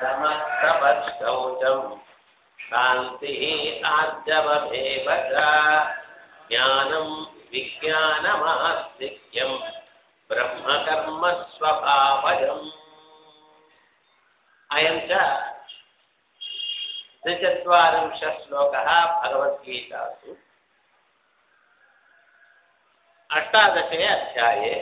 समस्तपच्छौचम् शान्तिः आर्जवमेव च ज्ञानं विज्ञानमास्तिक्यं ब्रह्मकर्म स्वभावजम् अयं च त्रिचत्वारिंशत् श्लोकः भगवद्गीतासु अष्टादशे अध्याये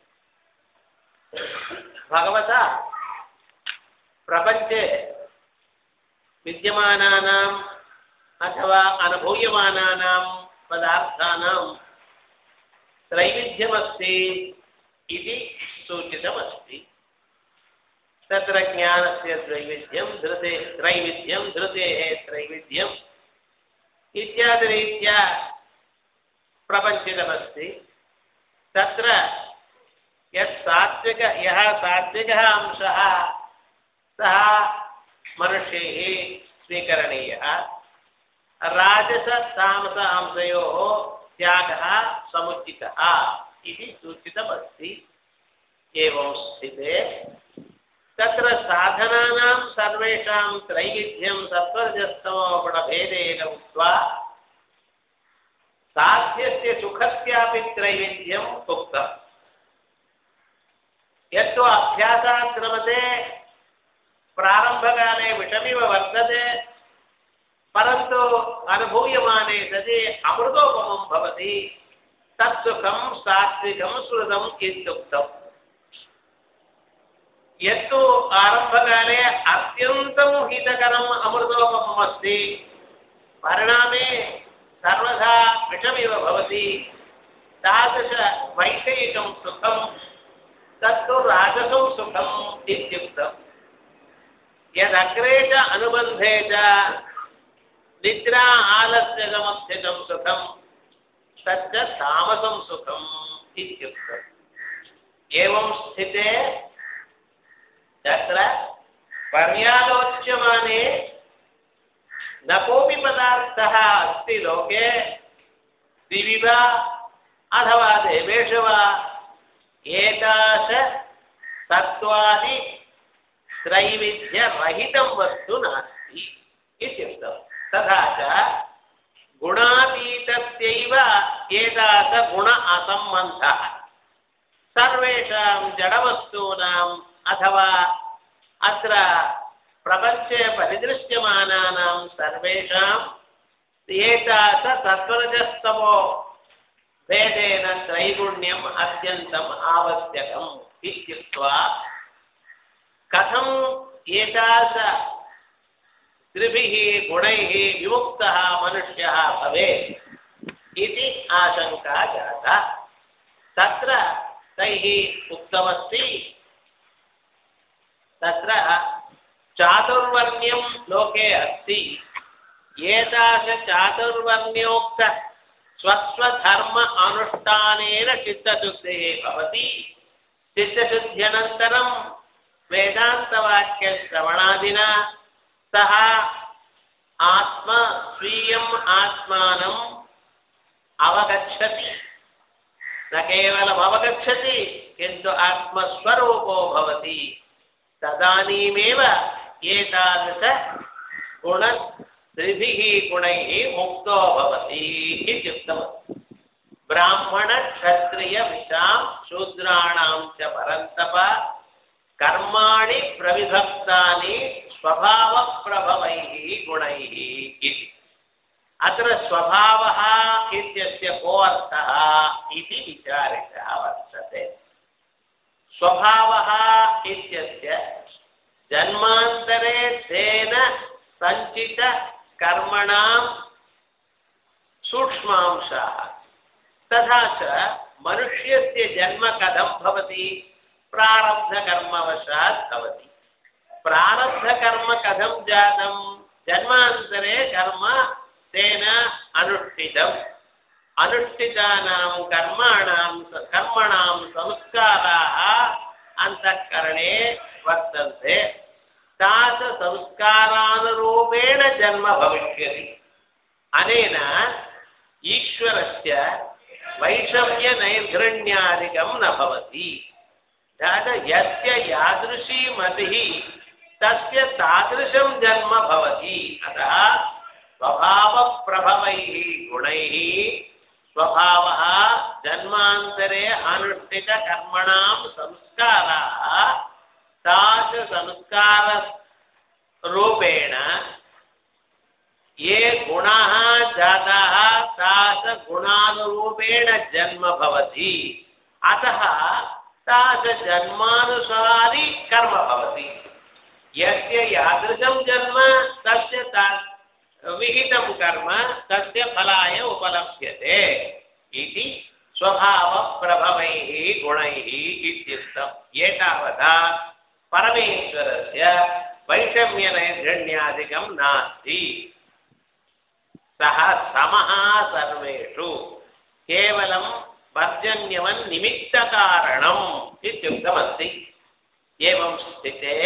भगवता प्रपञ्चे विद्यमानानाम् अथवा अनुभूयमानानां पदार्थानां त्रैविध्यमस्ति इति सूचितमस्ति तत्र ज्ञानस्य त्रैविध्यं धृते त्रैविध्यं धृतेः त्रैविध्यम् इत्यादिरीत्या प्रपञ्चितमस्ति तत्र यत् सात्विक यः सात्विकः अंशः सः मनुष्यैः स्वीकरणीयः राजसतामस अंशयोः त्यागः समुचितः इति सूचितमस्ति एवं स्थिते तत्र साधनानां सर्वेषां त्रैविध्यं सत्त्वरजस्तमोगुणभेदेन उक्त्वा साध्यस्य सुखस्यापि त्रैविध्यम् उक्तम् यत्तु अभ्यासात् क्रमते प्रारम्भकाले विषमिव वर्तते परन्तु अनुभूयमाने सति अमृतोपमं भवति तत्सुखं सात्विकं श्रुतम् इत्युक्तम् यत्तु आरम्भकाले अत्यन्तं हितकरम् अमृतोपमम् अस्ति परिणामे सर्वदा विषमिव भवति तादृशवैषयिकं सुखं तत्तु राजसं सुखम् इत्युक्तम् यदग्रे च अनुबन्धे च निद्रा आलस्यगमस्थितं सुखं तच्च तामसं सुखम् इत्युक्तम् एवं स्थिते तत्र पर्यालोच्यमाने न कोऽपि पदार्थः अस्ति लोके दिवि वा अथवा देवेषु वा एतादृश तत्त्वादि त्रैविध्यरहितं वस्तु नास्ति इत्युक्तम् तथा च गुणातीतस्यैव एतादृशगुण असम्बन्धः सर्वेषां जडवस्तूनाम् अथवा अत्र प्रपञ्चे परिदृश्यमानानां सर्वेषाम् एतादृश तत्त्वरजस्तमो भेदेन त्रैगुण्यम् अत्यन्तम् आवश्यकम् इत्युक्त्वा कथम् एतादृश त्रिभिः गुणैः विमुक्तः मनुष्यः भवेत् इति आशङ्का जाता तत्र तैः उक्तमस्ति तत्र चातुर्वर्ण्यं लोके अस्ति एतादृशचातुर्वर्ण्योक्त स्वस्वधर्म अनुष्ठानेन चित्तशुद्धिः भवति चित्तशुद्ध्यनन्तरं वेदान्तवाक्यश्रवणादिना सः आत्म स्वीयम् आत्मानम् अवगच्छति न केवलम् अवगच्छति किन्तु आत्मस्वरूपो भवति तदानीमेव एतादृश गुण त्रिभिः गुणैः मुक्तो भवति इत्युक्तमस्ति ब्राह्मणक्षत्रियविषां शूद्राणां च परन्तप कर्माणि प्रविभक्तानि स्वभावप्रभवैः गुणैः इति अत्र स्वभावः इत्यस्य को अर्थः इति विचारितः वर्तते स्वभावः इत्यस्य जन्मान्तरे तेन सञ्चितकर्मणां सूक्ष्मांशाः तथा च मनुष्यस्य जन्म कथं भवति प्रारब्धकर्मवशात् भवति प्रारब्धकर्म कथं जातं जन्मान्तरे कर्म तेन अनुष्ठितम् अनुष्ठितानां कर्माणां कर्मणां संस्काराः अन्तःकरणे वर्तन्ते तादृशसंस्कारानुरूपेण जन्म भविष्यति अनेन ईश्वरस्य वैषम्यनैर्घृण्यादिकं न भवति तद यस्य यादृशी मतिः तस्य तादृशं जन्म भवति अतः स्वभावप्रभवैः गुणैः स्वभावः जन्मान्तरे अनुष्ठितकर्मणां संस्काराः तादृशसंस्काररूपेण ये गुणाः जाताः तादृशगुणानुरूपेण जन्म भवति अतः तादृशजन्मानुसारि कर्म भवति यस्य यादृशं जन्म तस्य ता- विहितं कर्म तस्य फलाय उपलभ्यते इति स्वभावप्रभवैः गुणैः इत्युक्तम् एतावता परमेश्वरस्य वैषम्यनैर्घण्यादिकं नास्ति सः समः सर्वेषु केवलं पर्जन्यवन् निमित्तकारणम् इत्युक्तमस्ति एवं स्थिते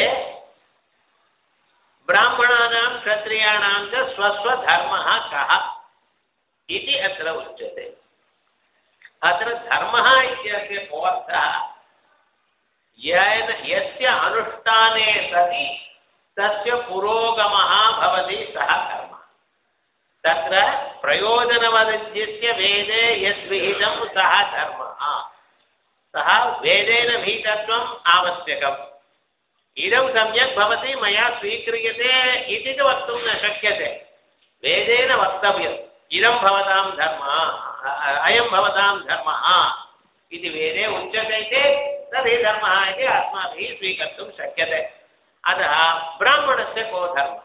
ब्राह्मणानां क्षत्रियाणां च स्वस्वधर्मः कः इति अत्र उच्यते अत्र धर्मः इत्यस्य कोऽर्थः येन यस्य अनुष्ठाने सति तस्य पुरोगमः भवति सः कर्म तत्र प्रयोजनवदित्यस्य वेदे यद्विहितं सः धर्मः सः वेदेन विहितत्वम् आवश्यकम् इदं सम्यक् भवति मया स्वीक्रियते इति तु वक्तुं न शक्यते वेदेन वक्तव्यम् इदं भवतां धर्मः अयं भवतां धर्मः इति वेदे उच्यते चेत् तर्हि धर्मः इति अस्माभिः स्वीकर्तुं शक्यते अतः ब्राह्मणस्य को धर्मः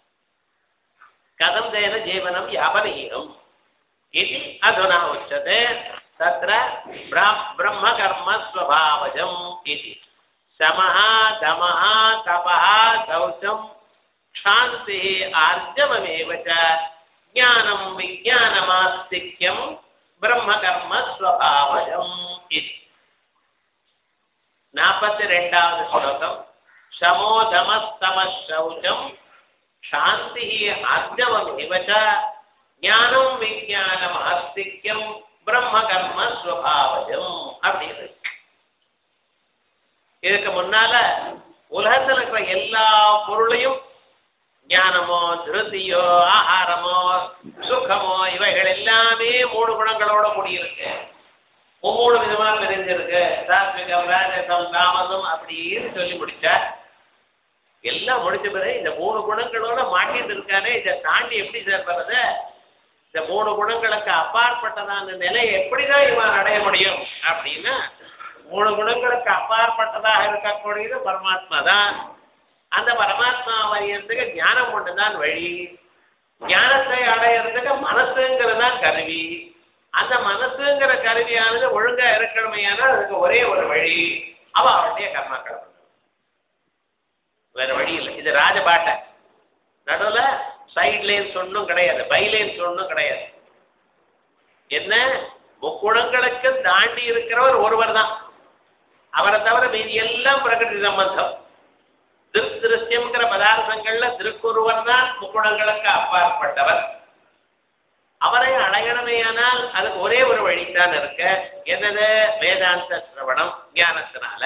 कथं तेन जीवनं यापनीयम् इति अधुना उच्यते तत्र ब्रा- ब्रह्मकर्मस्वभावजम् इति शमः दमः तपः शौचं क्षान्तिः आर्जवमेव च ज्ञानं विज्ञानमास्तिक्यं ब्रह्मकर्मस्वभावजम् इति नापति ரெண்டாவது ஸ்லோகம் शमो दमस्तमः शौचं क्षान्तिः आर्जवमेव च ஞானம் விஞ்ஞானம் ஆஸ்திக்யம் பிரம்மகர்ம ஸ்வபாவஜம் அப்படின்னு இருக்கு. இதுக்கு முன்னால உலகத்துல இருக்கிற எல்லா பொருளையும் ஞானமோ திருத்தியோ ஆகாரமோ சுகமோ இவைகள் எல்லாமே மூணு குணங்களோட கூடியிருக்கு மூணு விதமா பிரிஞ்சிருக்கு சாத்விகம் ராஜசம் தாமசம் அப்படின்னு சொல்லி முடிச்சார் எல்லாம் முடிச்ச பிறகு இந்த மூணு குணங்களோட மாட்டிட்டு இருக்கானே இதை தாண்டி எப்படி சார் வர்றது இந்த மூணு குணங்களுக்கு அப்பாற்பட்டதான நிலையை எப்படிதான் இவன் அடைய முடியும் அப்படின்னா மூணு குணங்களுக்கு அப்பாற்பட்டதாக இருக்கக்கூடியது பரமாத்மா தான் அந்த பரமாத்மா அறியறதுக்கு ஞானம் ஒண்ணுதான் வழி ஞானத்தை அடையிறதுக்கு மனசுங்கிறது தான் கருவி அந்த மனசுங்கிற கருவியானது ஒழுங்கா இருக்கணுமையானால் அதுக்கு ஒரே ஒரு வழி அவ அவருடைய கர்மாக்களை பண்ணணும் வேற வழி இல்லை இது ராஜபாட்டை நடுவுல சைட் லைன்ஸ் ஒன்றும் கிடையாது பை லைன்ஸ் ஒன்றும் கிடையாது என்ன முக்குணங்களுக்கு தாண்டி இருக்கிறவர் ஒருவர் தான் அவரை தவிர மீதி எல்லாம் பிரகிருதி சம்பந்தம் திருத்திருஷ்யம்ங்கிற பதார்த்தங்கள்ல திருக்குருவர் தான் முக்குணங்களுக்கு அப்பாற்பட்டவர் அவரை அடையணுமேயானால் அதுக்கு ஒரே ஒரு வழிதான் இருக்க என்னது வேதாந்த சிரவணம் ஞானத்தினால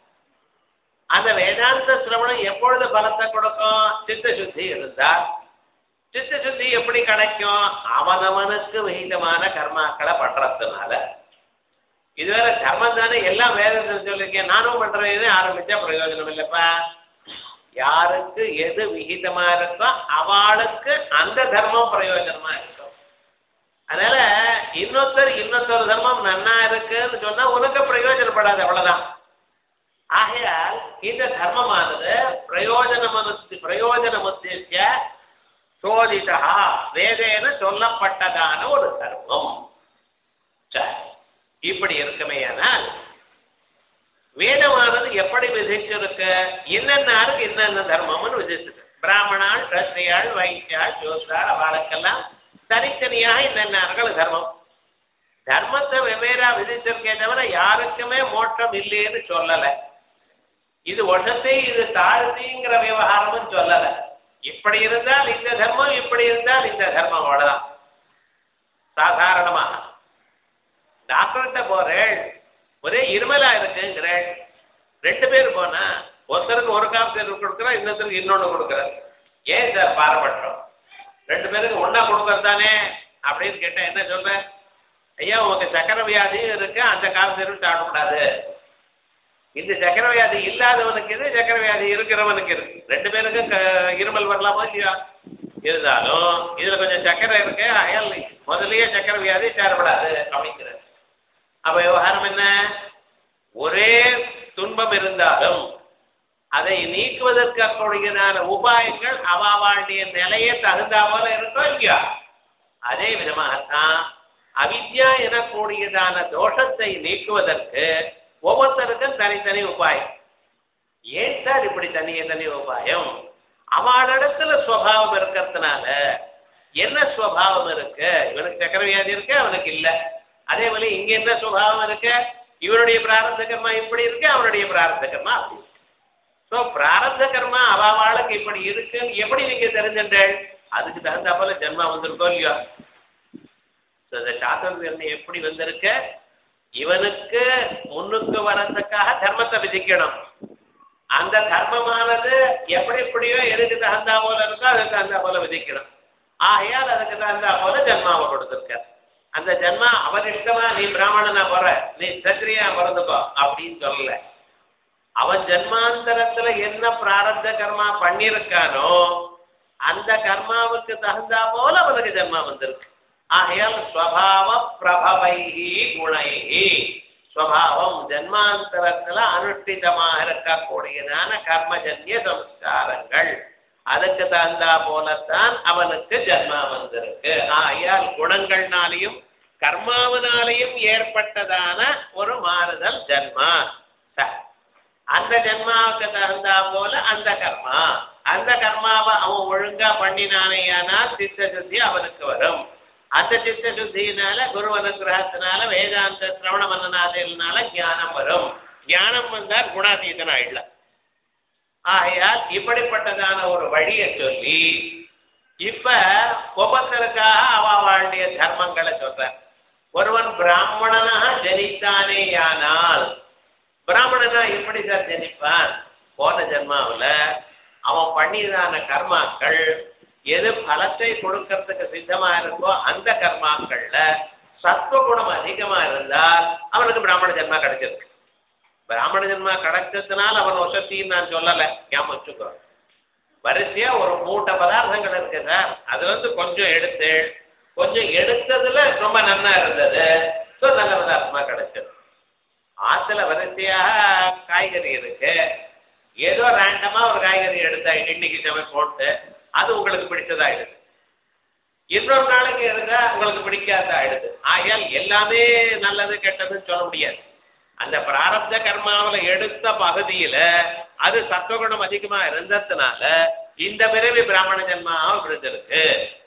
அந்த வேதாந்த சிரவணம் எப்பொழுது பலத்தை கொடுக்கும் சித்த சுத்தி இருந்தால் சித்த சுத்தி எப்படி கிடைக்கும் அவனவனுக்கு விகிதமான கர்மாக்களை பண்றதுனால இதுவரை கர்மம் தானே எல்லாம் வேதத்தில் சொல்லிருக்கேன் நானும் பண்றேன்னு ஆரம்பிச்சா பிரயோஜனம் இல்லப்பா யாருக்கு எது விகிதமா இருக்கோ அவளுக்கு அந்த தர்மம் பிரயோஜனமா இருக்கும் அதனால இன்னொருத்தர் இன்னொருத்தர் தர்மம் நன்னா இருக்குன்னு சொன்னா உனக்கு பிரயோஜனப்படாது அவ்வளவுதான் ஆகையால் இந்த தர்மமானது பிரயோஜனமனு பிரயோஜனமுத்திய சோதிதா வேதேன சொல்லப்பட்டதான ஒரு தர்மம் சரி இப்படி இருக்குமேயானால் வேதமானது எப்படி விதிச்சிருக்கு இன்னென்னாருக்கு இன்னென்ன தர்மம்னு விதிச்சிருக்கு பிராமணாள் கத்திரியாள் வைத்தியாள் ஜோசாள் அவளுக்கெல்லாம் தனித்தனியாக இன்னென்னார்கள் தர்மம் தர்மத்தை வெவ்வேறா விதிச்சிருக்கே தவிர யாருக்குமே மோட்சம் இல்லைன்னு சொல்லல இது ஒன்றத்தை இது தாழ்த்திங்கிற விவகாரமும் சொல்லல இப்படி இருந்தால் இந்த தர்மம் இப்படி இருந்தால் இந்த தர்மம் அவ்வளவுதான் சாதாரணமாக டாக்டர்கிட்ட போறேன் ஒரே இருமலா இருக்குங்கிறேன் ரெண்டு பேர் போனா ஒருத்தருக்கு ஒரு காசு கொடுக்குறோம் இன்னொருத்தருக்கு இன்னொன்னு கொடுக்குறாரு ஏன் சார் பாரபட்சம் ரெண்டு பேருக்கு ஒண்ணா கொடுக்கறது தானே அப்படின்னு கேட்டா என்ன சொல்ற ஐயா உங்க சக்கரை வியாதியும் இருக்கு அந்த காசு சாப்பிடக்கூடாது இந்த சக்கரை வியாதி இல்லாதவனுக்கு இது சக்கரை வியாதி இருக்கிறவனுக்கு இருக்கு ரெண்டு பேருக்கும் க- இருமல் வரலாமா இல்லையா இருந்தாலும் இதுல கொஞ்சம் சக்கரை இருக்கு அயல் முதல்லயே சக்கரை வியாதி சேரப்படாது அப்படிங்கிறார் அப்ப விவகாரம் என்ன ஒரே துன்பம் இருந்தாலும் அதை நீக்குவதற்கக்கூடியதான உபாயங்கள் அவாவாண்டிய நிலையை தகுந்தா போல இருக்கோ இல்லையா அதே விதமாகத்தான் அவித்யா எனக்கூடியதான தோஷத்தை நீக்குவதற்கு ஒவ்வொருத்தருக்கும் தனித்தனி உபாயம் ஏன் சார் இப்படி தனிய தனி உபாயம் அவனிடத்துல சுவாவம் இருக்கிறதுனால என்ன சுவாவம் இருக்கு இவனுக்கு சக்கர வியாதி இருக்கு அவனுக்கு இல்ல அதே போல இங்க என்ன சுபாவம் இருக்கு இவனுடைய பிராரப்த கர்மா இப்படி இருக்கு அவனுடைய பிராரப்த கர்மா அப்படி இருக்கு சோ பிராரப்த கர்மா அவாவாளுக்கு இப்படி இருக்குன்னு எப்படி நீங்க தெரிஞ்சுட்டேன் அதுக்கு தகுந்த போல ஜென்மா வந்திருக்கோ இல்லையோ So, இந்த சாத்திரம் எப்படி வந்திருக்க இவனுக்கு முன்னுக்கு வரதுக்காக தர்மத்தை விதிக்கணும் அந்த தர்மமானது எப்படி எப்படியோ எதுக்கு தகுந்தா போல இருக்கோ அதுக்கு தகுந்தா போல விதிக்கணும் ஆகையால் அதுக்கு தகுந்தா போல ஜென்மாவை கொடுத்திருக்கார் அந்த ஜென்மா அவர் இஷ்டமா நீ பிராமணனா போற நீ சத்திரியா பிறந்துக்கோ அப்படின்னு சொல்லல அவன் ஜென்மாந்தரத்துல என்ன பிராரப்த கர்மா பண்ணியிருக்கானோ அந்த கர்மாவுக்கு தகுந்தா போல அவனுக்கு ஜென்மா வந்திருக்கு ஆகையால் ஸ்வபாவ பிரபவைஹி குணைஹி ஸ்வபாவம் ஜென்மாந்தரத்துல அனுஷ்டிதமாக இருக்கக்கூடியதான கர்மஜன்ய சம்ஸ்காரங்கள் அதுக்கு தகுந்தா போலத்தான் அவனுக்கு ஜென்மா வந்திருக்கு ஆகையால் குணங்கள்னாலையும் கர்மாவினாலையும் ஏற்பட்டதான ஒரு மாறுதல் ஜென்மா சரி. அந்த ஜென்மாவுக்கு தகுந்தா போல அந்த கர்மா அந்த கர்மாவை அவன் ஒழுங்கா பண்ணினானேயானால் சித்த சுத்தி அவனுக்கு வரும் அந்த சித்த சுத்தியினால குரு அனுகிரகத்தினால வேதாந்த சிரவண மன்னநாதையினால ஞானம் வரும் ஞானம் வந்தால் குணாதீதன் ஆயிடலாம் ஆகையால் இப்படிப்பட்டதான ஒரு வழியை சொல்லி இப்ப ஒவ்வொருத்தருக்காக அவ வாழ்டைய தர்மங்களை சொல்ற ஒருவன் பிராமணனாக ஜனித்தானேயானால் பிராமணனா எப்படி சார் ஜனிப்பான் போன ஜென்மாவுல அவன் பண்ணியதான கர்மாக்கள் எது பலத்தை கொடுக்கறதுக்கு சித்தமா இருக்கோ அந்த கர்மாக்கள்ல சத்துவகுணம் அதிகமா இருந்தால் அவனுக்கு பிராமண ஜென்மா கிடைச்சிருக்கு பிராமண ஜென்மா கிடைச்சதுனால அவன் வசத்தின்னு நான் சொல்லல ஞாபகம் வச்சுக்கோ வரிசையா ஒரு மூட்டை பதார்த்தங்கள் இருக்கு சார் அதுல இருந்து கொஞ்சம் எடுத்து கொஞ்சம் எடுத்ததுல ரொம்ப நன்னா இருந்தது ஸோ நல்ல பதார்த்தமா கிடைச்சது ஆத்துல வரிசையாக காய்கறி இருக்கு ஏதோ ரேண்டமா ஒரு காய்கறி எடுத்தா இன்னைக்கு சமை போட்டு அது உங்களுக்கு பிடிச்சதாயிடுது இன்னொரு நாளைக்கு இருந்தா உங்களுக்கு பிடிக்காத ஆயிடுது ஆகையால் எல்லாமே நல்லது கெட்டதுன்னு சொல்ல முடியாது அந்த பிராரப்த கர்மாவுல எடுத்த பகுதியில அது சத்துவகுணம் அதிகமா இருந்ததுனால இந்த பிறவி பிராமண ஜென்மாவும் விழுந்திருக்கு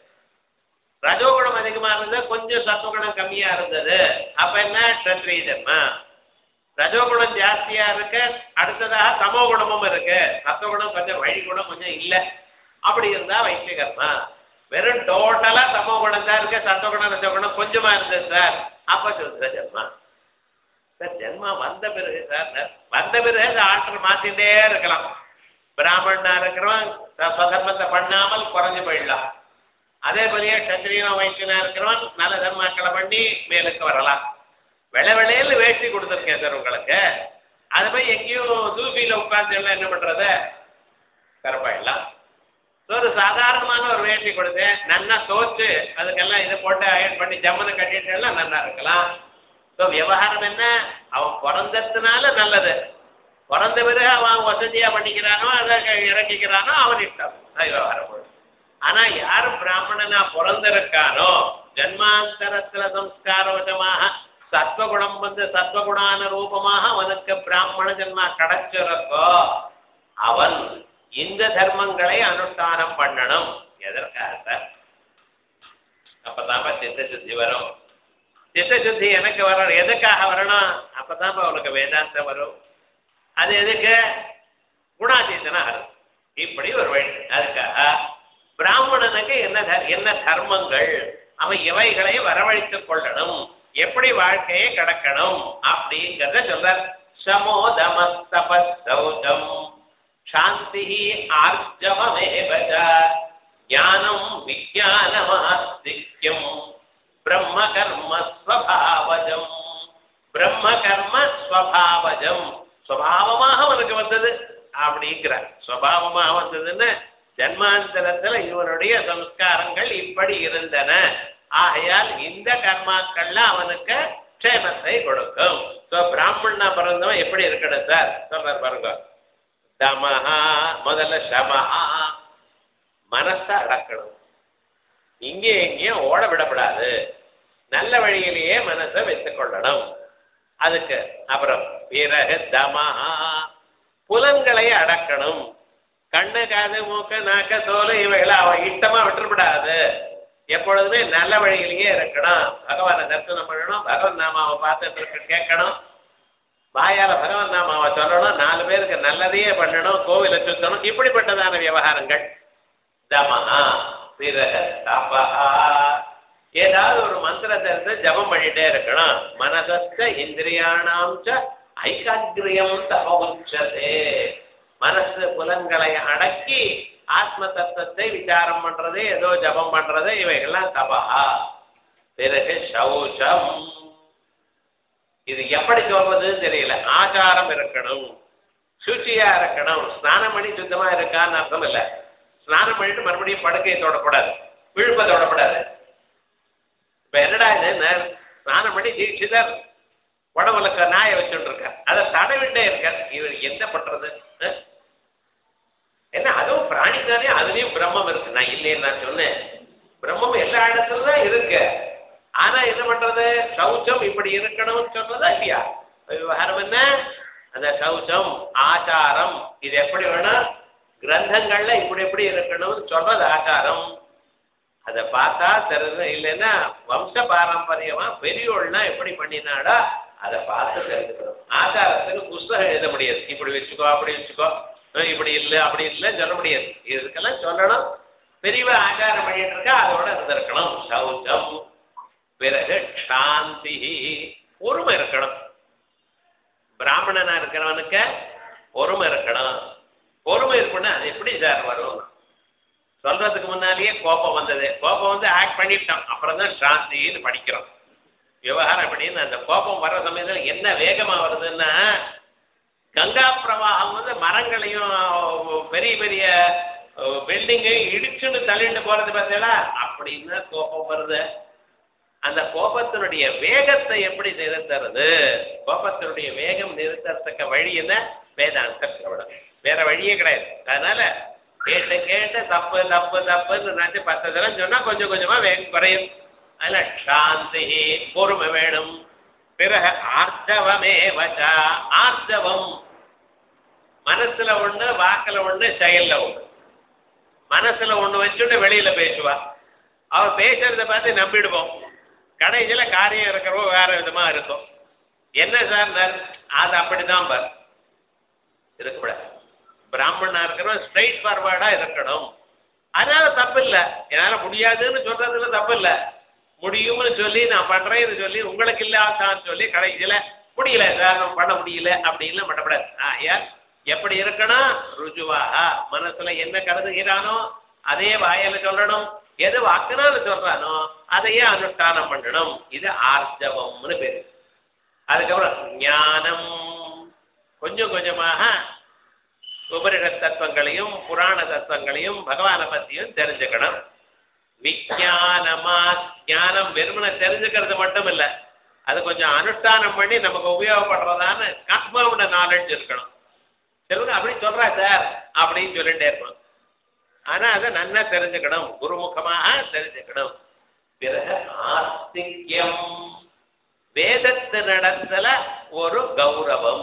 ரஜோகுணம் அதிகமா இருந்தா கொஞ்சம் சத்துவகுணம் கம்மியா இருந்தது அப்ப என்ன சத்ரிய ஜென்மா ரஜோகுணம் ஜாஸ்தியா இருக்கு அடுத்ததாக தமோ குணமும் இருக்கு சத்துவகுணம் கொஞ்சம் வழி குணம் கொஞ்சம் இல்ல அப்படி இருந்தா வைத்திய கர்மா வெறும் டோட்டலா தமோ குணம் தான் இருக்கு சத்துவகுணம் ரஜோகுணம் கொஞ்சமா இருந்தது சார் அப்ப சுத்த ஜென்மா சார் ஜென்மா வந்த பிறகு சார் வந்த பிறகு இந்த ஆற்றல் மாத்திட்டே இருக்கலாம் பிராமணனா இருக்கிறவன் த- சதர்மத்தை பண்ணாமல் குறைஞ்சு போயிடலாம் அதே போலயே சத்திரியனா வைத்தியனா இருக்கிறவன் நல்ல தர்மாக்களை பண்ணி மேலுக்கு வரலாம் வெள வெளையில வேஷ்டி கொடுத்துருக்கேன் சார் உங்களுக்கு அது போய் எங்கேயும் தூபியில உட்கார்ந்து எல்லாம் என்ன பண்றது கருப்பாயிடலாம் ஒரு சாதாரணமான ஒரு வேஷ்டி கொடுத்தேன் நன்னா தோச்சு அதுக்கெல்லாம் இதை போட்டு அயன் பண்ணி ஜம்மனை கட்டிட்டு எல்லாம் நல்லா இருக்கலாம் ஸோ விவகாரம் என்ன அவன் பிறந்ததுனால நல்லது பிறந்த பிறகு அவன் வசதியா பண்ணிக்கிறானோ அதை இறக்கிக்கிறானோ அவன் இஷ்டம் அது விவகாரம் போகுது. ஆனா யாரு பிராமணனா பிறந்திருக்கானோ ஜன்மாந்தரத்துல சம்ஸ்காரவசமாக சத்வகுணம் வந்து சத்வகுணான ரூபமாக அவனுக்கு பிராமண ஜன்மா கிடைச்சிருக்கோ அவன் இந்த தர்மங்களை அனுஷ்டானம் பண்ணணும் எதற்காக சார் அப்பதான்ப்பா சித்த சுத்தி வரும் சித்த சுத்தி எனக்கு வரணும் எதுக்காக வரணும் அப்பதான் உனக்கு வேதாந்தம் வரும் அது எதுக்கு குணாதீதனா வரும் இப்படி ஒரு வழி அதுக்காக பிராமணனுக்கு என்ன தர்- என்ன தர்மங்கள் அவன் எவைகளை வரவழைத்துக் கொள்ளணும் எப்படி வாழ்க்கையை கடக்கணும் அப்படிங்கிறத சொல்றார் சமோதமஸ்தபௌதம் சாந்தி ஆர்ஜவமேவ ச ஞானம் விஜயானமாஸ்திக்யம் பிரம்ம கர்ம ஸ்வபாவஜம் பிரம்ம கர்ம ஸ்வபாவஜம் சுவாவமாக அவனுக்கு வந்தது அப்படிங்கிறார் சுவாவமாக வந்ததுன்னு ஜன்மாந்தரத்துல இவனுடைய சம்ஸ்காரங்கள் இப்படி இருந்தன ஆகையால் இந்த கர்மாக்கள்ல அவனுக்கு க்ஷேமத்தை கொடுக்கும் So, பிராமணனா பிறந்தவன் எப்படி இருக்கணும் சார் சொல்றார் பாருங்க தமஹா முதல்ல சமஹா மனசை அடக்கணும் இங்கே எங்கேயும் ஓட விடப்படாது நல்ல வழியிலேயே மனசை வைத்துக் கொள்ளணும் அதுக்கு அப்புறம் பிறகு தமஹா புலன்களை அடக்கணும் கண்ணு காது மூக்கு நாக்க தோல் இவைகளை அவன் இஷ்டமா விட்டுறப்படாது எப்பொழுதுமே நல்ல வழியிலேயே இருக்கணும் பகவானை தரிசனம் பண்ணணும் பகவன் நாமாவை பார்த்துட்டு இருக்க கேட்கணும் வாயால பகவன் நாமாவை சொல்லணும் நாலு பேருக்கு நல்லதையே பண்ணணும் கோவிலை சுத்தணும் இப்படிப்பட்டதான விவகாரங்கள் தமஹா பிறகு தபஹா ஏதாவது ஒரு மந்திரத்தை இருந்து ஜபம் பண்ணிட்டே இருக்கணும் மனதத்த இந்திரியாணாம் ச ஐகாகிரியம் தபோச்சதே மனசு புலன்களை அடக்கி ஆத்ம தத்துவத்தை விசாரம் பண்றது ஏதோ ஜபம் பண்றது இவைகள்லாம் தபஹா பிறகு சௌச்சம் இது எப்படி சொல்றதுன்னு தெரியல ஆச்சாரம் இருக்கணும் சுச்சியா இருக்கணும் ஸ்நானம் பண்ணி சுத்தமா இருக்கான்னு அர்த்தம் இல்ல ஸ்நானம் பண்ணிட்டு மறுபடியும் படுக்கையை தொடக்கூடாது விழுப்ப தொடக்கூடாது இப்ப என்னடா இது நான் ஸ்நானம் பண்ணி தீட்சிதர் உடம்புல க- நாயை வச்சுட்டு இருக்கார் அதை தடவிட்டே இருக்கார் இவர் என்ன பண்றது அஹ்? என்ன அதுவும் பிராணி தானே அதுலயும் பிரம்மம் இருக்கு நான் இல்லைன்னு நான் சொன்னேன் பிரம்மம் எல்லா இடத்துல தான் இருக்கு ஆனா என்ன பண்றது சௌச்சம் இப்படி இருக்கணும்னு சொன்னதா இல்லையா விவகாரம் என்ன அந்த சௌச்சம் ஆச்சாரம் இது எப்படி வேணும் கிரந்தங்கள்ல இப்படி எப்படி இருக்கணும்னு சொல்றது ஆச்சாரம் அதை பார்த்தா தெரிஞ்சு இல்லைன்னா வம்ச பாரம்பரியமா பெரியோள்னா எப்படி பண்ணினாடா அதை பார்த்து தெரிஞ்சுக்கணும் ஆச்சாரத்துக்கு புஸ்தகம் எழுத முடியாது இப்படி வச்சுக்கோ அப்படி வச்சுக்கோ அஹ் இப்படி இல்லை அப்படி இல்லை சொல்ல முடியாது இதுக்கெல்லாம் சொல்லணும் பெரியவ ஆச்சாரம் பண்ணிட்டு இருக்கா அதோட இருந்திருக்கணும் சௌச்சம் பிறகு சாந்தி பொறுமை இருக்கணும் பிராமணனா இருக்கிறவனுக்கு பொறுமை இருக்கணும் பொறுமை இருக்குன்னா அது எப்படி சார் வரும் சொல்றதுக்கு முன்னாலேயே கோபம் வந்தது கோபம் வந்து ஆக்ட் பண்ணிட்டான் அப்புறம் தான் சாந்தின்னு படிக்கிறோம் விவகாரம் அப்படின்னு அந்த கோபம் வர்ற சமயத்துல என்ன வேகமா வருதுன்னா கங்கா பிரவாகம் வந்து மரங்களையும் பெரிய பெரிய பில்டிங்கையும் இடிச்சுன்னு தள்ளிட்டு போறது பார்த்தீங்களா அப்படின்னு கோபம் வருது அந்த கோபத்தினுடைய வேகத்தை எப்படி நிறுத்துறது கோபத்தினுடைய வேகம் நிறுத்துறதுக்கு வழி என்ன வேதாந்த சிரவணம் வேற வழியே கிடையாது அதனால கேட்டு கேட்டு தப்பு தப்பு தப்புன்னு நினைச்சு பத்து தரம் சொன்னா கொஞ்சம் கொஞ்சமா வேகம் குறையும் அதுல சாந்தி பொறுமை வேணும் பிறகு ஆர்த்தவமே வச்சா ஆர்த்தவம் மனசுல ஒண்ணு வாக்குல ஒண்ணு செயல்ல ஒண்ணு மனசுல ஒண்ணு வச்சுட்டு வெளியில பேசுவா அவ பேசுறத பார்த்து நம்பிடுவோம் கடைசியில காரியம் இருக்கிறவோ வேற விதமா இருக்கும் என்ன சார் நர்- அது அப்படிதான் பார் இருக்கக்கூடாது பிராமணனா இருக்கிறவன் ஸ்ட்ரைட் ஃபார்வர்டா இருக்கணும் அதனால தப்பு இல்ல என்னால முடியாதுன்னு சொல்றதுல தப்பு இல்ல முடியும்னு சொல்லி நான் பண்றேன்னு சொல்லி உங்களுக்கு இல்லாதான்னு சொல்லி கடைசியில முடியல சார் நான் பண்ண முடியல அப்படின்னு பண்ணக்கூடாது ஆகையால் எப்படி இருக்கணும் ருஜுவாக மனசுல என்ன கருதுகிறானோ அதே வாயில சொல்லணும் எது வாக்குனால சொல்றானோ அதையே அனுஷ்டானம் பண்ணணும் இது ஆர்ஜவம்னு பேரு அதுக்கப்புறம் ஞானம் கொஞ்சம் கொஞ்சமாக உபரிட தத்துவங்களையும் புராண தத்துவங்களையும் பகவானை பத்தியும் தெரிஞ்சுக்கணும் விஞ்ஞானமா ஞானம் வெறுமனை தெரிஞ்சுக்கிறது மட்டும் இல்ல அது கொஞ்சம் அனுஷ்டானம் பண்ணி நமக்கு உபயோகப்படுறதான கன்ஃபார்ம்ட நாலேஜ் இருக்கணும் சிலவங்க அப்படி சொல்றா சார் அப்படின்னு சொல்லிட்டே இருப்போம் ஆனா அதை நல்லா தெரிஞ்சுக்கணும் குருமுகமாக தெரிஞ்சுக்கணும் பிறகு ஆஸ்திக்யம் வேதத்து நடத்தல ஒரு கௌரவம்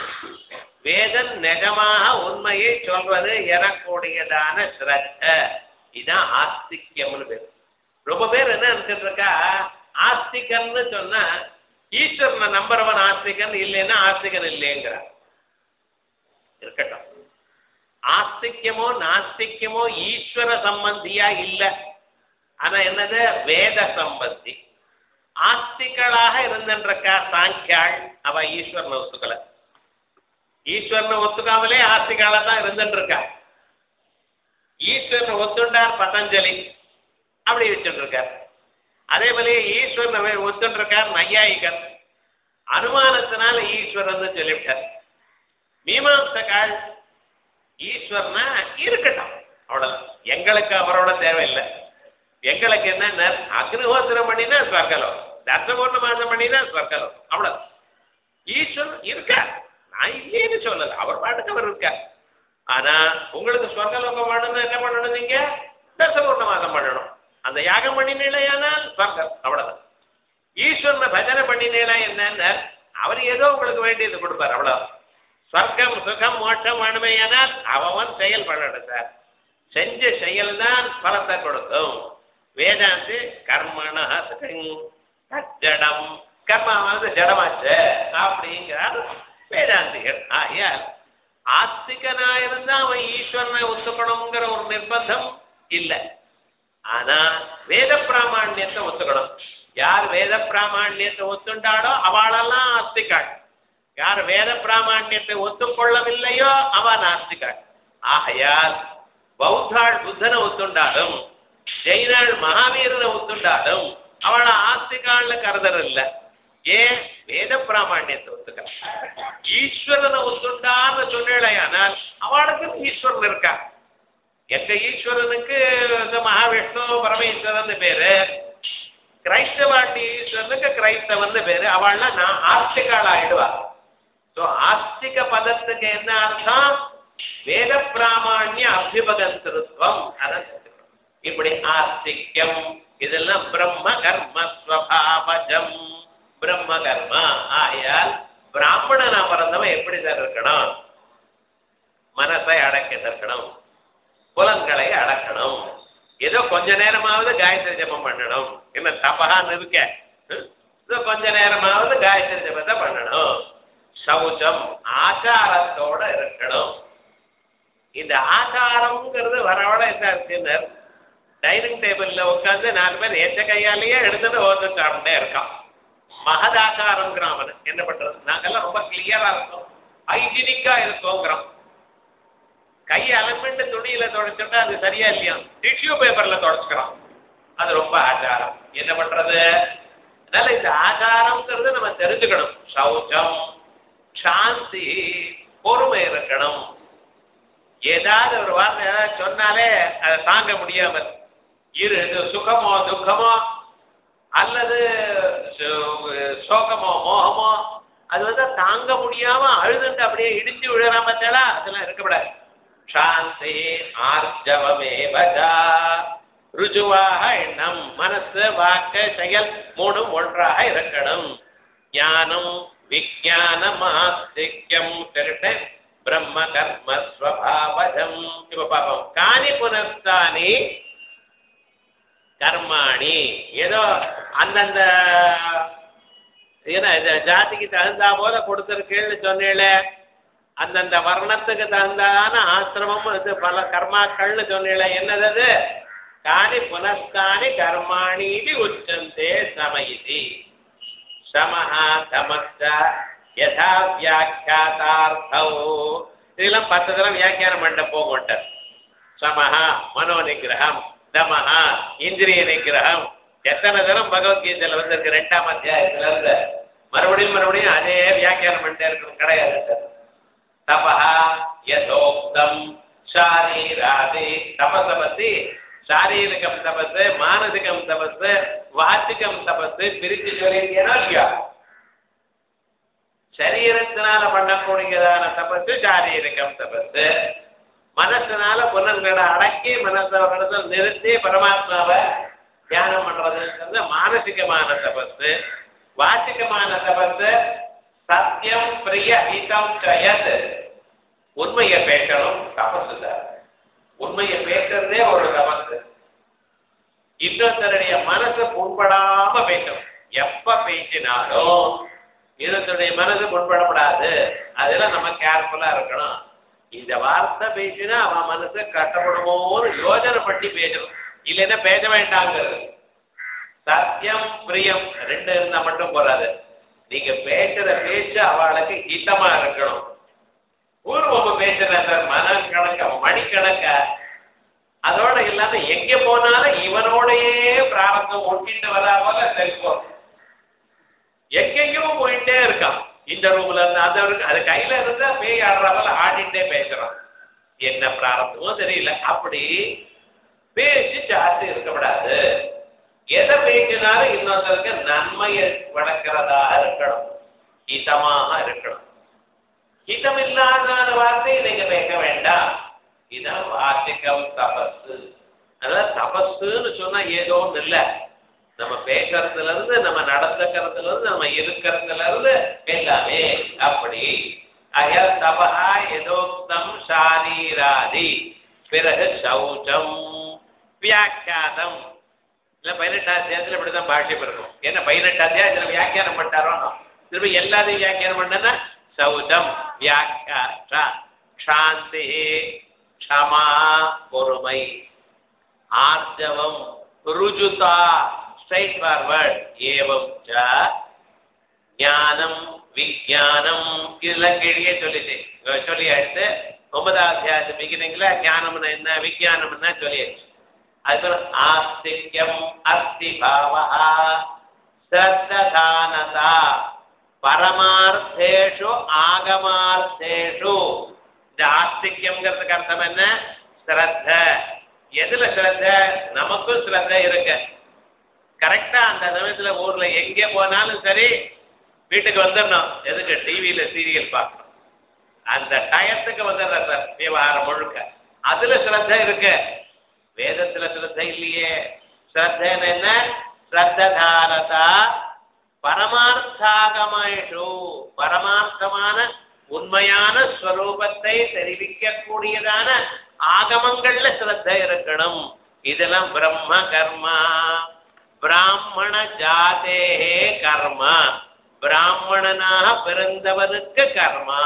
வேதம் நிஜமாக உண்மையை சொல்வது எனக்கூடியதான ஸ்ரத்த இதான் ஆஸ்திக்யம்னு பேர் ரொம்ப பேர் என்ன நினைச்சிட்டு இருக்கா ஆஸ்திகன்னு சொன்னா ஈஸ்வரனை நம்புறவன் ஆஸ்திகன் இல்லைன்னா ஆஸ்திகன் இல்லைங்கிறார் இருக்கட்டும் ஆஸ்திக்யமோ நாஸ்திக்யமோ ஈஸ்வர சம்பந்தியா இல்ல ஆனா என்னது வேத சம்பந்தி ஆஸ்திகளாக இருந்திருக்கா சாங்கியாள் அவ ஈஸ்வரனை ஒத்துக்கல ஈஸ்வரனை ஒத்துக்காமலே ஆஸ்திகால தான் இருந்துட்டு இருக்கா ஈஸ்வரனை ஒத்துண்டார் பதஞ்சலி அப்படி வச்சுட்டு இருக்கார் அதே போல ஈஸ்வரனை ஒத்துட்டு இருக்கார் நையாயிகர் அனுமானத்தினால ஈஸ்வரன் சொல்லிவிட்டார் மீமாம்சகால் ஈஸ்வரனா இருக்கட்டும் அவ்வளவுதான் எங்களுக்கு அவரோட தேவையில்லை எங்களுக்கு என்ன அக்னிஹோத்திரம் பண்ணினா ஸ்வர்கலம் தர்சபூர்ண மாசம் பண்ணினா ஸ்வர்கலம் அவ்வளவு ஈஸ்வரன் இருக்கார் நான் இல்லைன்னு சொல்லல அவர் பாட்டுக்கு அவர் இருக்கார் ஆனா உங்களுக்கு ஸ்வர்கலோகம் பண்ணணும் என்ன பண்ணணும் நீங்க தர்சபூர்ண மாசம் பண்ணணும் அந்த யாகம் பண்ணினேலையானால் ஸ்வர்கம் அவ்வளவுதான் ஈஸ்வரனை பஜனை பண்ணினேனா என்னன்னு அவர் ஏதோ உங்களுக்கு வேண்டியது கொடுப்பார் அவ்வளவு ஸ்வர்க்கம் சுகம் மோட்சம் வேணுமையானால் அவன் செயல் பண்ணணும் சார் செஞ்ச செயல் தான் பலத்தை கொடுக்கும் வேதாந்தி கர்மண ஜடம் கர்மா வந்து ஜடமாச்சு அப்படிங்கிறார் வேதாந்திகள் ஆகையால் ஆஸ்திகனா இருந்தா அவன் ஈஸ்வரனை ஒத்துக்கணுங்கிற ஒரு நிர்பந்தம் இல்லை ஆனா வேத பிராமணியத்தை ஒத்துக்கணும் யார் வேத பிராமணியத்தை ஒத்துண்டாடோ அவளெல்லாம் ஆஸ்திகாள் யார் வேத பிராமணியத்தை ஒத்துக்கொள்ளவில்லையோ அவ நாஸ்திகாள் ஆகையால் பௌத்தாள் புத்தனை ஒத்துண்டாலும் ஜெயினாள் மகாவீரனை ஒத்துண்டாலும் அவளை ஆஸ்திகாள்ல கருதல் இல்ல ஏன் வேத பிராமணியத்தை ஒத்துக்கிறான் ஈஸ்வரனை ஒத்துண்டான்னு சொன்னேடையானால் அவளுக்கு ஈஸ்வரன் இருக்கா எங்க ஈஸ்வரனுக்கு இந்த மகாவிஷ்ணு பரமேஸ்வரன் பேரு கிரைஸ்தவாட்டி ஈஸ்வரனுக்கு கிரைஸ்தவன் பேரு அவள்லாம் நான் ஆஸ்திகாள் ஆயிடுவா சோ ஆஸ்திக பதத்துக்கு என்ன அர்த்தம் வேத பிராமணிய அபிபகந்திருத்வம் அதான் இப்படி ஆஸ்திக்யம் இதெல்லாம் பிரம்ம கர்ம ஸ்வபாவஜம் பிரம்ம கர்மா ஆயால் பிராமணனா பிறந்தவன் எப்படி சார் இருக்கணும் மனசை அடக்கிட்டு இருக்கணும் புலன்களை அடக்கணும் ஏதோ கொஞ்ச நேரமாவது காயத்ரி ஜபம் பண்ணணும் என்ன தபகான்னு இருக்க ஏதோ கொஞ்ச நேரமாவது காயத்ரி ஜபத்தை பண்ணணும் சௌச்சம் ஆச்சாரத்தோட இருக்கணும் இந்த ஆச்சாரம்ங்கிறது வரவட என்ன இருக்குன்னு டைனிங் டேபிள்ல உட்கார்ந்து நாலு பேர் ஏற்ற கையாலேயே எடுத்துட்டு ஓட்டு சாப்பிட்டே இருக்கான் மகதாச்சாரம்ங்கிறான் அவன் என்ன பண்றது நாங்கெல்லாம் ரொம்ப கிளியரா இருக்கோம் ஹைஜீனிக்கா இருக்கோங்கிறோம் கை அலமெண்ட் துணியில தொடச்சுட்டா அது சரியா இல்லையா டிஷ்யூ பேப்பர்ல தொடச்சுக்கிறோம் அது ரொம்ப ஆச்சாரம் என்ன பண்றது அதனால இந்த ஆச்சாரம்ங்கிறது நம்ம தெரிஞ்சுக்கணும் சௌச்சம் சாந்தி பொறுமை இருக்கணும் ஏதாவது ஒரு வார்த்தை ஏதாவது சொன்னாலே அதை தாங்க முடியாமல் இரு இது சுகமோ துக்கமோ அல்லது சோ- சோகமோ மோகமோ அது வந்து தாங்க முடியாம அழுதுண்டு அப்படியே இடிஞ்சு விழுறாம பார்த்தா அதெல்லாம் இருக்கக்கூடாது சாந்தி ஆர்ஜவமே பஜா ருஜுவாக எண்ணம் மனசு வாக்கு செயல் மூணும் ஒன்றாக இருக்கணும் ஞானம் விஜயானம் ஆஸ்திக்யம் சொல்லிட்டு பிரம்ம கர்ம ஸ்வபாவஜம் இப்ப பாப்போம் காணி புனஸ்தானி கர்மாணி ஏதோ அந்தந்த ஏன்னா இந்த ஜாதிக்கு தகுந்தா போல கொடுத்திருக்கேன்னு சொன்னேல அந்தந்த வர்ணத்துக்கு தகுந்தான ஆசிரமம் இது பல கர்மாக்கள்னு சொன்னேல என்னது அது காணி புனஸ்தானி கர்மாணி இது உச்சந்தே சமயிதி சமஹா தமஸ்த யதா வியாக்கியாதார்த்தௌ இதெல்லாம் பத்து தடவை வியாக்கியானம் பண்ண போகட்டார் சமஹா மனோ நிகிரகம் தமஹா இந்திரிய நிகிரகம் எத்தனை தரம் பகவத்கீதையில வந்திருக்கு ரெண்டாம் அத்தியாயத்துல இருந்து மறுபடியும் மறுபடியும் அதே வியாக்கியானம் பண்ணிட்டே இருக்கணும் கிடையாது தபஹா யதோக்தம் சாரீராதி தபச பத்தி சாரீரிகம் தபசு மானசிகம் தபசு வாச்சிகம் தபசு பிரிச்சு சொல்லியிருக்கேனா இல்லையா சரீரத்தினால பண்ணக்கூடியதான தபசு சாரீரிகம் தபசு மனசினால புலன்களை அடக்கி மனசை நிறுத்தி பரமாத்மாவை தியானம் பண்றதுங்கிறது மானசிகமான தபசு வாச்சிகமான தபசு சத்தியம் பிரிய ஹிதம் கயத் உண்மையை பேசணும் தபசு தான் உண்மையை பேசுறதே ஒரு தபசு இன்னொருத்தருடைய மனசு புண்படாம பேசணும் எப்ப பேசினாலும் இன்னொருத்தருடைய மனசு புண்படப்படாது அதெல்லாம் நம்ம கேர்ஃபுல்லா இருக்கணும் இந்த வார்த்தை பேசினா அவன் மனசு கட்டப்படுமோன்னு யோஜனை பண்ணி பேசணும் இல்லைன்னா பேச வேண்டாங்கிறது சத்தியம் பிரியம் ரெண்டு இருந்தா மட்டும் போறாது நீங்க பேசுற பேச்சு அவளுக்கு ஹிதமா இருக்கணும் பூர்வம் பேசுற சார் மனக்கணக்க மணிக்கணக்க அதோட இல்லாம எங்க போனாலும் இவனோடையே பிராரத்தம் ஒட்டிட்டு வரா போல செல்போன் எங்கெங்கேயும் போயிட்டே இருக்கான் இந்த ரூம்ல இருந்து அந்த room- அது கையில இருந்தா பேய் ஆடுற போல ஆடிட்டே பேசுறான் என்ன பிராரத்தமோ தெரியல அப்படி பேச்சு ஜாஸ்தி இருக்கக்கூடாது எதை பேசினாலும் இன்னொருத்தருக்கு நன்மையை வளர்க்கிறதாக இருக்கணும் ஹிதமாக இருக்கணும் ஹிதம் இல்லாத வார்த்தையை நீங்க பேச வேண்டாம் இதான் வாசிக்கம் தபசு அதான் தபசுன்னு சொன்னா ஏதோ ஒண்ணு இல்ல நம்ம பேசுறதுல இருந்து நம்ம நடந்துக்கிறதுல இருந்து நம்ம இருக்கிறதுல இருந்து எல்லாமே அப்படி அயல் தபஹா எதோக்தம் சாரீராதி பிறகு சௌச்சம் வியாக்கியாதம் இல்ல பதினெட்டாம் அத்தியாயத்துல இப்படிதான் பாஷ்யம் இருக்கும் என்ன பதினெட்டாம் அத்தியாயத்துல வியாக்கியானம் பண்ணிட்டாரோ திரும்ப எல்லாத்தையும் வியாக்கியானம் பண்ணனா சௌதம் வியாக்கியா சாந்தி க்ஷமா பொறுமை ஆர்ஜவம் ருஜுதா ஸ்ட்ரைட் ஃபார்வர்ட் ஏவம் ச ஞானம் விஞ்ஞானம் இதெல்லாம் கீழே சொல்லிட்டேன் இவ சொல்லி அடுத்து ஒன்பதாம் அத்தியாயத்து பிகினிங்ல ஞானம்னா என்ன விஞ்ஞானம்னா சொல்லியாச்சு அதுக்கப்புறம் ஆஸ்திக்யம் அஸ்தி பாவா ஸ்ரத்ததானதா பரமார்த்தேஷு ஆகமார்த்தேஷு இந்த ஆஸ்திக்யம்ங்கிறதுக்கு அர்த்தம் என்ன ஸ்ரத்த எதுல ஸ்ரத்த நமக்கும் ஸ்ரத்த இருக்கு கரெக்டா அந்த சமயத்துல ஊர்ல எங்க போனாலும் சரி வீட்டுக்கு வந்துடணும் எதுக்கு டிவியில சீரியல் பார்க்கணும் அந்த டயத்துக்கு வந்துடுற சார் விவகாரம் முழுக்க அதுல ஸ்ரத்த இருக்கு வேதத்துல ஸ்ரத்த இல்லையே ஸ்ரத்தன்னு என்ன ஸ்ரத்தாரதா பரமார்த்தாகமேஷு பரமார்த்தமான உண்மையான ஸ்வரூபத்தை தெரிவிக்கக்கூடியதான ஆகமங்கள்ல ஸ்ரத்த இருக்கணும் இதெல்லாம் பிரம்ம கர்மா பிராமண ஜாதேஹே கர்மா பிராமணனாக பிறந்தவனுக்கு கர்மா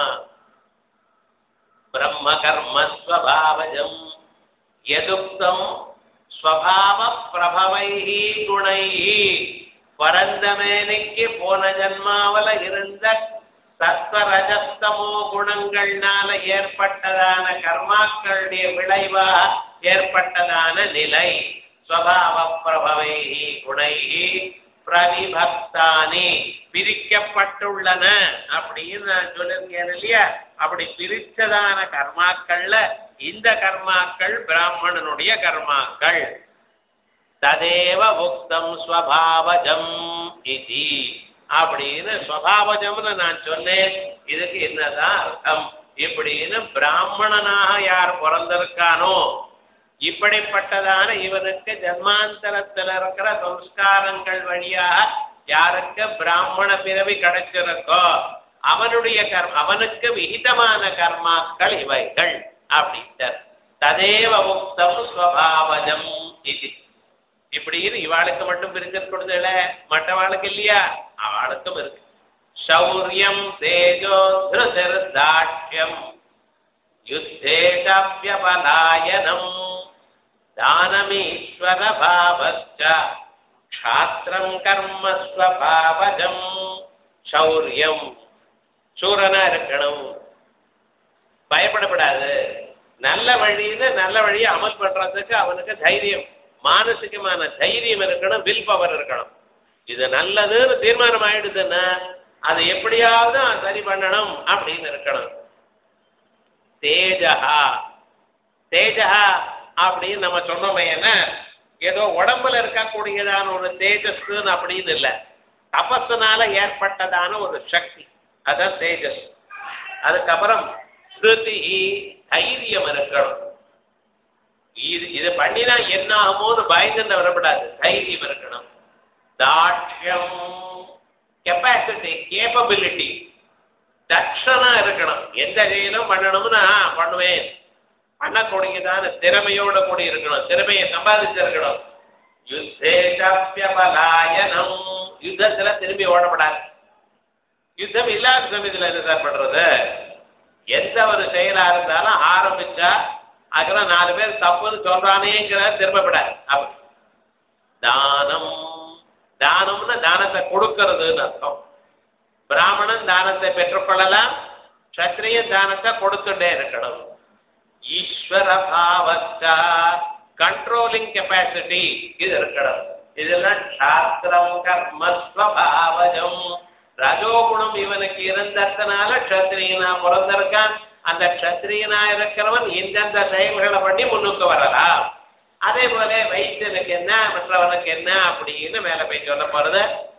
பிரம்ம கர்ம ஸ்வபாவஜம் எதுக்தம் ஸ்வபாவ பிரபவைஹி குணைஹி பரந்தமேனிக்கு போன ஜன்மாவல இருந்த சத்வரஜஸ்தமோ குணங்கள்னால ஏற்பட்டதான கர்மாக்களுடைய விளைவாக ஏற்பட்டதான நிலை ஸ்வபாவ பிரபவைஹி குணைஹி பிரவிபக்தானி பிரிக்கப்பட்டுள்ளன அப்படின்னு நான் சொல்லியிருக்கேன் இல்லையா அப்படி பிரிச்சதான கர்மாக்கள்ல இந்த கர்மாக்கள் பிராமணனுடைய கர்மாக்கள் ததேவ உக்தம் ஸ்வபாவஜம் இதி அப்படின்னு ஸ்வபாவஜம்னு நான் சொன்னேன் இதுக்கு என்னதான் அர்த்தம் இப்படின்னு பிராமணனாக யார் பிறந்திருக்கானோ இப்படிப்பட்டதான இவனுக்கு ஜன்மாந்தரத்தில் இருக்கிற சம்ஸ்காரங்கள் வழியாக யாருக்கு பிராமண பிறவி கிடைச்சிருக்கோ அவனுடைய கர்ம அவனுக்கு விகிதமான கர்மாக்கள் இவைகள் அப்படின்ட்டார் ததேவ உக்தம் ஸ்வபாவஜம் இது இப்படின்னு இவாளுக்கு மட்டும் பிரிஞ்சிருக்கணுதுல மற்றவாளுக்கு இல்லையா அவளுக்கும் இருக்கு சௌரியம் தேஜோ தாட்சியம் யுத்தேஷாபியபலாயனம் தானமீஸ்வர பாவச்ச க்ஷாத்திரம் கர்ம ஸ்வபாவஜம் சௌரியம் சூரனா இருக்கணும் பயப்படப்படாது நல்ல வழின்னு நல்ல வழியை அமல் பண்றதுக்கு அவனுக்கு தைரியம் மானசிகமான தைரியம் இருக்கணும் வில் பவர் இருக்கணும் இது நல்லதுன்னு தீர்மானம் ஆயிடுதுன்னா அதை எப்படியாவது அவன் சரி பண்ணணும் அப்படின்னு இருக்கணும் தேஜஹா தேஜஹா அப்படின்னு நம்ம சொன்னோமே என்ன ஏதோ உடம்புல இருக்கக்கூடியதான ஒரு தேஜஸ்ன்னு அப்படின்னு இல்லை தபஸுனால ஏற்பட்டதான ஒரு சக்தி அதான் தேஜஸ் அதுக்கப்புறம் ஸ்ருதி தைரியம் இருக்கணும் இது இது பண்ணினா என்ன ஆகுமோன்னு பயந்துன்னு வரப்படாது தைரியம் இருக்கணும் தாட்சியம் கெப்பாசிட்டி கேப்பபிலிட்டி தட்சணா இருக்கணும் எந்த செயலும் பண்ணணும்னு நான் பண்ணுவேன் பண்ணக்கூடியதான திறமையோட கூடி இருக்கணும் திறமையை சம்பாதிச்சிருக்கணும் யுத்தேஷாபியபலாயனம் யுத்தத்துல திரும்பி ஓடப்படாது யுத்தம் இல்லாத சமயத்துல என்ன சார் பண்றது எந்த ஒரு செயலா இருந்தாலும் ஆரம்பிச்சா அதுக்கெல்லாம் நாலு பேர் தப்புன்னு சொல்றானேங்கிற திரும்பப்படாது அப்படி தானம் தானம்னா தானத்தை கொடுக்கறதுன்னு அர்த்தம் பிராமணன் தானத்தை பெற்றுக்கொள்ளலாம் க்ஷத்ரிய தானத்தை கொடுத்துட்டே இருக்கணும் ஈஸ்வர பாவத்தா கண்ட்ரோலிங் கெப்பாசிட்டி இது இருக்கணும் இதெல்லாம் சாஸ்திரம் கர்மஸ்வபாவஜம் ரஜோகுணம் இவனுக்கு இருந்ததுனால க்ஷத்ரியனா பிறந்திருக்கான் அந்த க்ஷத்ரியனா இருக்கிறவன் இந்தந்த செயல்களை பண்ணி முன்னுக்கு வரலாம் அதே போல வைத்தியனுக்கு என்ன மற்றவனுக்கு என்ன அப்படின்னு மேல போய் சொல்ல போறது